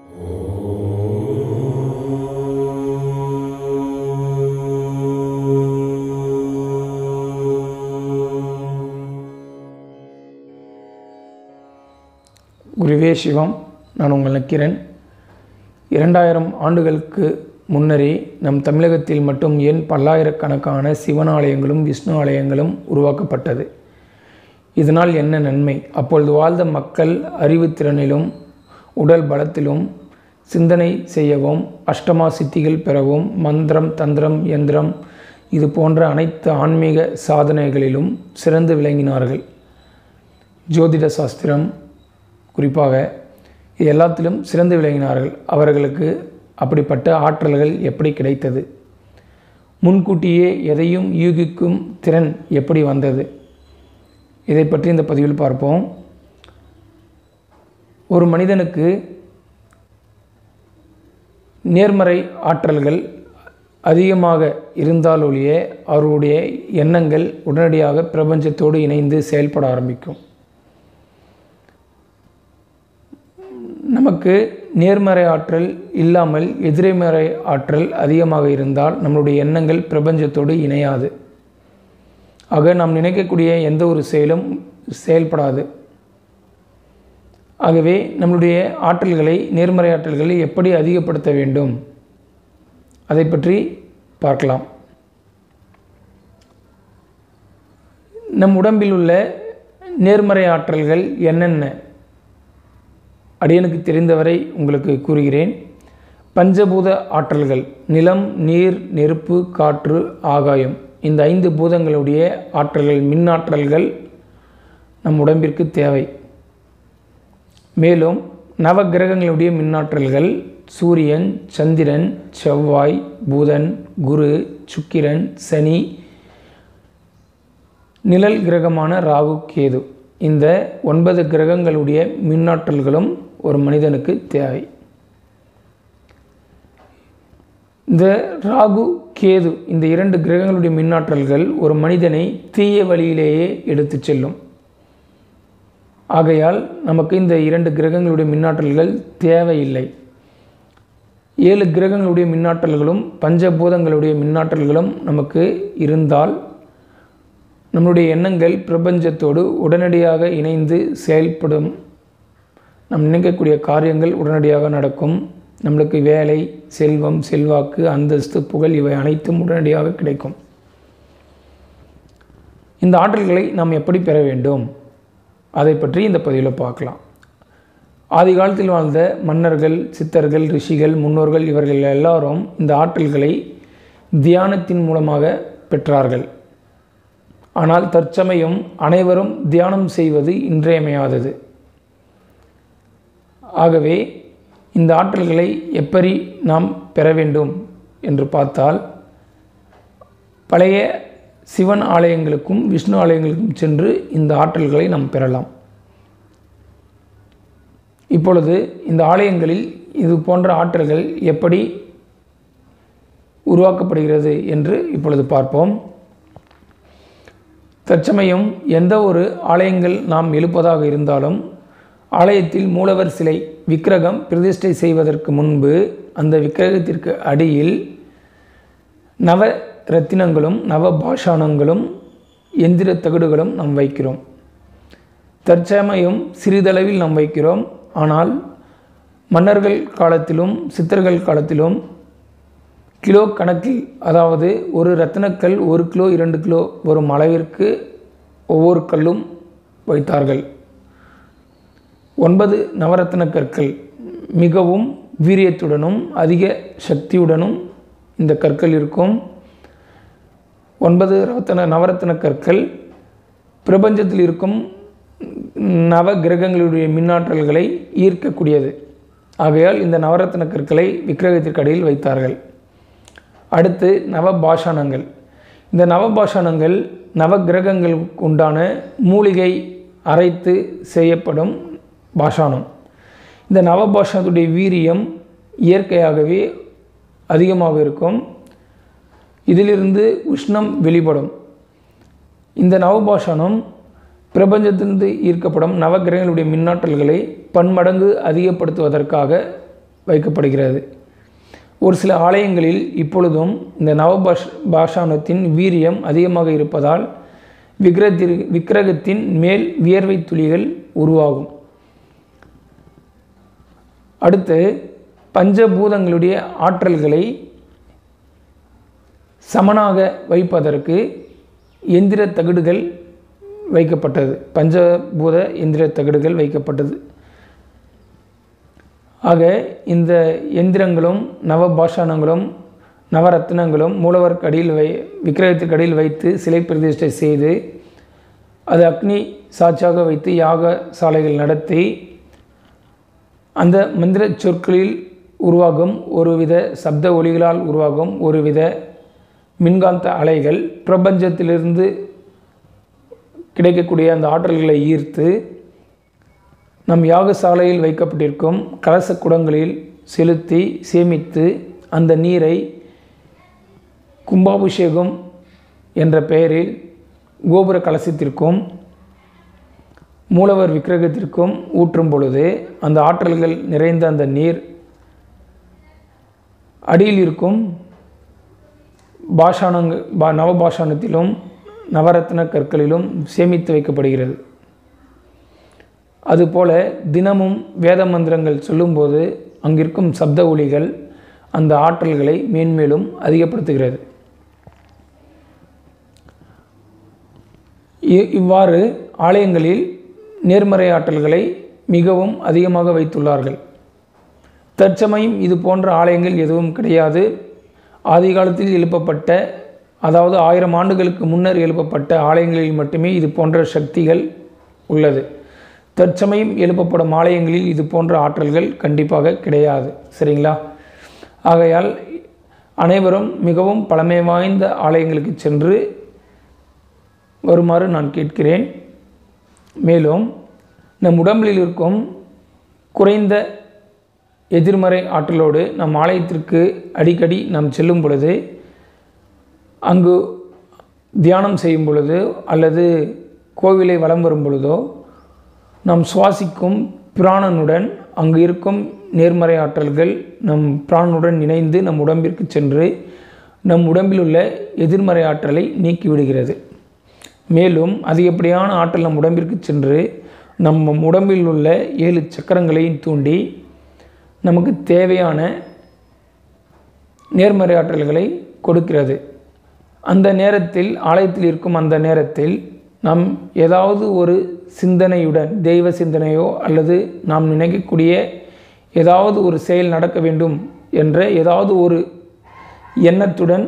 குருவே சிவம் நான் உங்கள் நக்கிரன் இரண்டாயிரம் ஆண்டுகளுக்கு முன்னரே நம் தமிழகத்தில் மட்டும் ஏன் பல்லாயிரக்கணக்கான சிவன் ஆலயங்களும் விஷ்ணு ஆலயங்களும் உருவாக்கப்பட்டது இதனால் என்ன நன்மை அப்பொழுது வாழ்ந்த மக்கள் அறிவுத்திறனிலும் உடல் பலத்திலும் சிந்தனை செய்யவும் அஷ்டமா சித்திகள் பெறவும் மந்திரம் தந்திரம் யந்திரம் இது போன்ற அனைத்து ஆன்மீக சாதனைகளிலும் சிறந்து விளங்கினார்கள் ஜோதிட சாஸ்திரம் குறிப்பாக இது எல்லாத்திலும் சிறந்து விளங்கினார்கள் அவர்களுக்கு அப்படிப்பட்ட ஆற்றல்கள் எப்படி கிடைத்தது முன்கூட்டியே எதையும் யூகிக்கும் திறன் எப்படி வந்தது இதை பற்றி இந்த பதிவில் பார்ப்போம் ஒரு மனிதனுக்கு நேர்மறை ஆற்றல்கள் அதிகமாக இருந்தாலொழிய அவருடைய எண்ணங்கள் உடனடியாக பிரபஞ்சத்தோடு இணைந்து செயல்பட ஆரம்பிக்கும் நமக்கு நேர்மறை ஆற்றல் இல்லாமல் எதிர்மறை ஆற்றல் அதிகமாக இருந்தால் நம்மளுடைய எண்ணங்கள் பிரபஞ்சத்தோடு இணையாது ஆக நாம் நினைக்கக்கூடிய எந்த ஒரு செயலும் செயல்படாது ஆகவே நம்மளுடைய ஆற்றல்களை நேர்மறை ஆற்றல்களை எப்படி அதிகப்படுத்த வேண்டும் அதை பற்றி பார்க்கலாம் நம் உடம்பில் உள்ள நேர்மறை ஆற்றல்கள் என்னென்ன அடியனுக்கு தெரிந்தவரை உங்களுக்கு கூறுகிறேன் பஞ்சபூத ஆற்றல்கள் நிலம் நீர் நெருப்பு காற்று ஆகாயம் இந்த ஐந்து பூதங்களுடைய ஆற்றல்கள் மின்னாற்றல்கள் நம் உடம்பிற்கு தேவை மேலும் நவ கிரகங்களுடைய மின்னாற்றல்கள் சூரியன் சந்திரன் செவ்வாய் புதன் குரு சுக்கிரன் சனி நிழல் கிரகமான ராகு கேது இந்த ஒன்பது கிரகங்களுடைய மின்னாற்றல்களும் ஒரு மனிதனுக்கு தேவை இந்த ராகு கேது இந்த இரண்டு கிரகங்களுடைய மின்னாற்றல்கள் ஒரு மனிதனை தீய வழியிலேயே எடுத்துச் செல்லும் ஆகையால் நமக்கு இந்த இரண்டு கிரகங்களுடைய மின்னாற்றல்கள் தேவையில்லை ஏழு கிரகங்களுடைய மின்னாற்றல்களும் பஞ்சபூதங்களுடைய மின்னாற்றல்களும் நமக்கு இருந்தால் நம்முடைய எண்ணங்கள் பிரபஞ்சத்தோடு உடனடியாக இணைந்து செயல்படும் நம் நினைக்கக்கூடிய காரியங்கள் உடனடியாக நடக்கும் நம்மளுக்கு வேலை செல்வம் செல்வாக்கு அந்தஸ்து புகழ் இவை அனைத்தும் உடனடியாக கிடைக்கும் இந்த ஆற்றல்களை நாம் எப்படி பெற வேண்டும் அதை பற்றி இந்த பதிவில் பார்க்கலாம் ஆதி காலத்தில் வாழ்ந்த மன்னர்கள் சித்தர்கள் ரிஷிகள் முன்னோர்கள் இவர்கள் எல்லாரும் இந்த ஆற்றல்களை தியானத்தின் மூலமாக பெற்றார்கள் ஆனால் தற்சமயம் அனைவரும் தியானம் செய்வது இன்றியமையாதது ஆகவே இந்த ஆற்றல்களை எப்படி நாம் பெற வேண்டும் என்று பார்த்தால் பழைய சிவன் ஆலயங்களுக்கும் விஷ்ணு ஆலயங்களுக்கும் சென்று இந்த ஆற்றல்களை நாம் பெறலாம் இப்பொழுது இந்த ஆலயங்களில் இது போன்ற ஆற்றல்கள் எப்படி உருவாக்கப்படுகிறது என்று இப்பொழுது பார்ப்போம் தற்சமயம் எந்த ஒரு ஆலயங்கள் நாம் எழுப்பதாக இருந்தாலும் ஆலயத்தில் மூலவர் சிலை விக்கிரகம் பிரதிஷ்டை செய்வதற்கு முன்பு அந்த விக்கிரகத்திற்கு அடியில் நவ ரத்தினங்களும் நவ பாஷாணங்களும் எந்திர தகடுகளும் நாம் வைக்கிறோம் தற்சமயம் சிறிதளவில் நாம் வைக்கிறோம் ஆனால் மன்னர்கள் காலத்திலும் சித்தர்கள் காலத்திலும் கிலோ கணக்கில் அதாவது ஒரு ரத்தினக்கல் ஒரு கிலோ இரண்டு கிலோ வரும் அளவிற்கு ஒவ்வொரு கல்லும் வைத்தார்கள் ஒன்பது நவரத்தின கற்கள் மிகவும் வீரியத்துடனும் அதிக சக்தியுடனும் இந்த கற்கள் இருக்கும் ஒன்பது ரத்தன நவரத்தின கற்கள் பிரபஞ்சத்தில் இருக்கும் நவ கிரகங்களுடைய மின்னாற்றல்களை ஈர்க்கக்கூடியது ஆகையால் இந்த நவரத்தின கற்களை விக்கிரகத்திற்கு அடியில் வைத்தார்கள் அடுத்து நவபாஷாணங்கள் இந்த நவபாஷாணங்கள் நவ கிரகங்களுக்கு உண்டான மூலிகை அரைத்து செய்யப்படும் பாஷாணம் இந்த நவபாஷாணத்துடைய வீரியம் இயற்கையாகவே அதிகமாக இருக்கும் இதிலிருந்து உஷ்ணம் வெளிப்படும் இந்த நவபாஷாணம் பிரபஞ்சத்திலிருந்து ஈர்க்கப்படும் நவகிரகங்களுடைய மின்னாற்றல்களை பன்மடங்கு அதிகப்படுத்துவதற்காக வைக்கப்படுகிறது ஒரு சில ஆலயங்களில் இப்பொழுதும் இந்த நவபாஷ் பாஷானத்தின் வீரியம் அதிகமாக இருப்பதால் விக்கிரகத்திற்கு விக்கிரகத்தின் மேல் வியர்வை துளிகள் உருவாகும் அடுத்து பஞ்சபூதங்களுடைய ஆற்றல்களை சமனாக வைப்பதற்கு எந்திர தகடுகள் வைக்கப்பட்டது பஞ்சபூத எந்திர தகடுகள் வைக்கப்பட்டது ஆக இந்த எந்திரங்களும் நவபாஷானங்களும் நவரத்னங்களும் மூலவருக்கு அடியில் வை விக்கிரகத்துக்கு அடியில் வைத்து சிலை பிரதிஷ்டை செய்து அது அக்னி சாட்சியாக வைத்து யாக சாலைகள் நடத்தி அந்த மந்திர சொற்களில் உருவாகும் ஒருவித சப்த ஒலிகளால் உருவாகும் ஒருவித மின்காந்த அலைகள் பிரபஞ்சத்திலிருந்து கிடைக்கக்கூடிய அந்த ஆற்றல்களை ஈர்த்து நம் யாகசாலையில் வைக்கப்பட்டிருக்கும் கலச குடங்களில் செலுத்தி சேமித்து அந்த நீரை கும்பாபிஷேகம் என்ற பெயரில் கோபுர கலசத்திற்கும் மூலவர் விக்கிரகத்திற்கும் ஊற்றும் பொழுது அந்த ஆற்றல்கள் நிறைந்த அந்த நீர் அடியில் இருக்கும் பாஷானங்க பா நவபாஷானத்திலும் நவரத்ன கற்களிலும் சேமித்து வைக்கப்படுகிறது அதுபோல தினமும் வேத மந்திரங்கள் சொல்லும்போது அங்கிருக்கும் சப்த ஒலிகள் அந்த ஆற்றல்களை மேன்மேலும் அதிகப்படுத்துகிறது இ- இவ்வாறு ஆலயங்களில் நேர்மறை ஆற்றல்களை மிகவும் அதிகமாக வைத்துள்ளார்கள் தற்சமயம் இது போன்ற ஆலயங்கள் எதுவும் கிடையாது ஆதி காலத்தில் எழுப்பப்பட்ட அதாவது ஆயிரம் ஆண்டுகளுக்கு முன்னர் எழுப்பப்பட்ட ஆலயங்களில் மட்டுமே இது போன்ற சக்திகள் உள்ளது தற்சமயம் எழுப்பப்படும் ஆலயங்களில் இது போன்ற ஆற்றல்கள் கண்டிப்பாக கிடையாது சரிங்களா ஆகையால் அனைவரும் மிகவும் பழமை வாய்ந்த ஆலயங்களுக்கு சென்று வருமாறு நான் கேட்கிறேன் மேலும் நம் உடம்பில் இருக்கும் குறைந்த எதிர்மறை ஆற்றலோடு நம் ஆலயத்திற்கு அடிக்கடி நாம் செல்லும் பொழுது அங்கு தியானம் செய்யும் பொழுது அல்லது கோவிலை வலம் வரும் பொழுதோ நாம் சுவாசிக்கும் பிராணனுடன் அங்கு இருக்கும் நேர்மறை ஆற்றல்கள் நம் பிராணனுடன் இணைந்து நம் உடம்பிற்கு சென்று நம் உடம்பில் உள்ள எதிர்மறை ஆற்றலை நீக்கிவிடுகிறது மேலும் அதிகப்படியான ஆற்றல் நம் உடம்பிற்கு சென்று நம் உடம்பில் உள்ள ஏழு சக்கரங்களையும் தூண்டி நமக்கு தேவையான நேர்மறை ஆற்றல்களை கொடுக்கிறது அந்த நேரத்தில் ஆலயத்தில் இருக்கும் அந்த நேரத்தில் நாம் ஏதாவது ஒரு சிந்தனையுடன் தெய்வ சிந்தனையோ அல்லது நாம் நினைக்கக்கூடிய ஏதாவது ஒரு செயல் நடக்க வேண்டும் என்ற ஏதாவது ஒரு எண்ணத்துடன்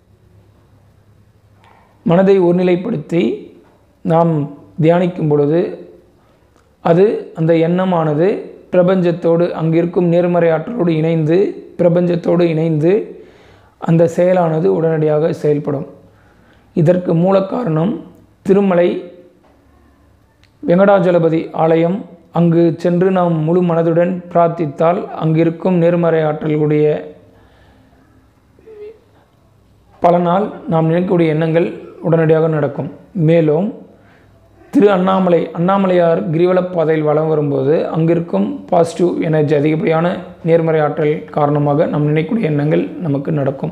மனதை ஒருநிலைப்படுத்தி நாம் தியானிக்கும் பொழுது அது அந்த எண்ணமானது பிரபஞ்சத்தோடு அங்கிருக்கும் நேர்மறை ஆற்றலோடு இணைந்து பிரபஞ்சத்தோடு இணைந்து அந்த செயலானது உடனடியாக செயல்படும் இதற்கு மூல காரணம் திருமலை வெங்கடாஜலபதி ஆலயம் அங்கு சென்று நாம் முழு மனதுடன் பிரார்த்தித்தால் அங்கிருக்கும் நேர்மறை ஆற்றல்களுடைய பலனால் நாம் நினைக்கக்கூடிய எண்ணங்கள் உடனடியாக நடக்கும் மேலும் திரு அண்ணாமலை அண்ணாமலையார் கிரிவலப் பாதையில் வலம் வரும்போது அங்கிருக்கும் பாசிட்டிவ் எனர்ஜி அதிகப்படியான நேர்மறை ஆற்றல் காரணமாக நாம் நினைக்கக்கூடிய எண்ணங்கள் நமக்கு நடக்கும்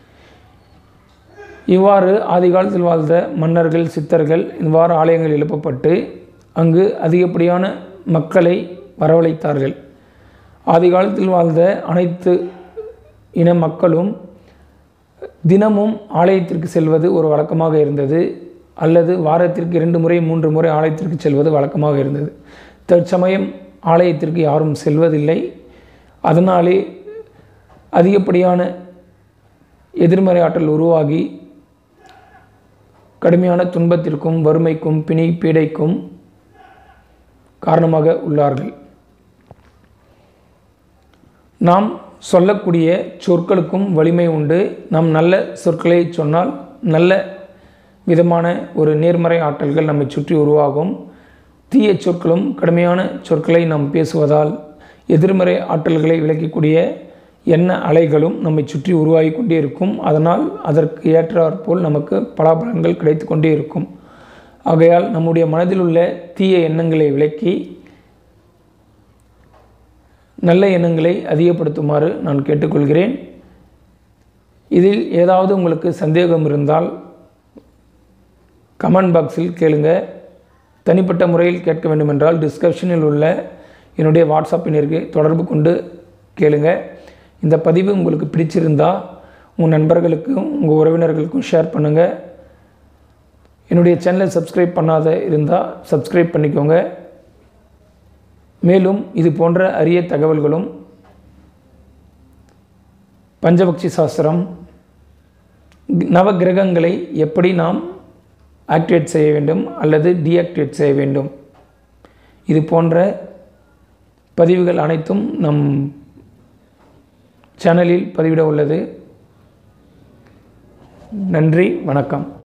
இவ்வாறு ஆதி காலத்தில் வாழ்ந்த மன்னர்கள் சித்தர்கள் இவ்வாறு ஆலயங்கள் எழுப்பப்பட்டு அங்கு அதிகப்படியான மக்களை வரவழைத்தார்கள் ஆதி காலத்தில் வாழ்ந்த அனைத்து இன மக்களும் தினமும் ஆலயத்திற்கு செல்வது ஒரு வழக்கமாக இருந்தது அல்லது வாரத்திற்கு இரண்டு முறை மூன்று முறை ஆலயத்திற்கு செல்வது வழக்கமாக இருந்தது தற்சமயம் ஆலயத்திற்கு யாரும் செல்வதில்லை அதனாலே அதிகப்படியான எதிர்மறை ஆற்றல் உருவாகி கடுமையான துன்பத்திற்கும் வறுமைக்கும் பிணி பீடைக்கும் காரணமாக உள்ளார்கள் நாம் சொல்லக்கூடிய சொற்களுக்கும் வலிமை உண்டு நாம் நல்ல சொற்களை சொன்னால் நல்ல விதமான ஒரு நேர்மறை ஆற்றல்கள் நம்மை சுற்றி உருவாகும் தீய சொற்களும் கடுமையான சொற்களை நாம் பேசுவதால் எதிர்மறை ஆற்றல்களை விளக்கக்கூடிய எண்ண அலைகளும் நம்மை சுற்றி உருவாகி கொண்டே இருக்கும் அதனால் அதற்கு ஏற்றாற்போல் நமக்கு பலாபலன்கள் கிடைத்து கொண்டே இருக்கும் ஆகையால் நம்முடைய மனதில் உள்ள தீய எண்ணங்களை விலக்கி நல்ல எண்ணங்களை அதிகப்படுத்துமாறு நான் கேட்டுக்கொள்கிறேன் இதில் ஏதாவது உங்களுக்கு சந்தேகம் இருந்தால் கமெண்ட் பாக்ஸில் கேளுங்க தனிப்பட்ட முறையில் கேட்க வேண்டுமென்றால் டிஸ்கிரிப்ஷனில் உள்ள என்னுடைய வாட்ஸ்அப் எண்ணிற்கு தொடர்பு கொண்டு கேளுங்க இந்த பதிவு உங்களுக்கு பிடிச்சிருந்தா உங்கள் நண்பர்களுக்கும் உங்கள் உறவினர்களுக்கும் ஷேர் பண்ணுங்கள் என்னுடைய சேனலை சப்ஸ்கிரைப் பண்ணாத இருந்தால் சப்ஸ்கிரைப் பண்ணிக்கோங்க மேலும் இது போன்ற அரிய தகவல்களும் பஞ்சபக்ஷி சாஸ்திரம் நவ கிரகங்களை எப்படி நாம் ஆக்டிவேட் செய்ய வேண்டும் அல்லது டீஆக்டிவேட் செய்ய வேண்டும் இது போன்ற பதிவுகள் அனைத்தும் நம் சேனலில் பதிவிட உள்ளது நன்றி வணக்கம்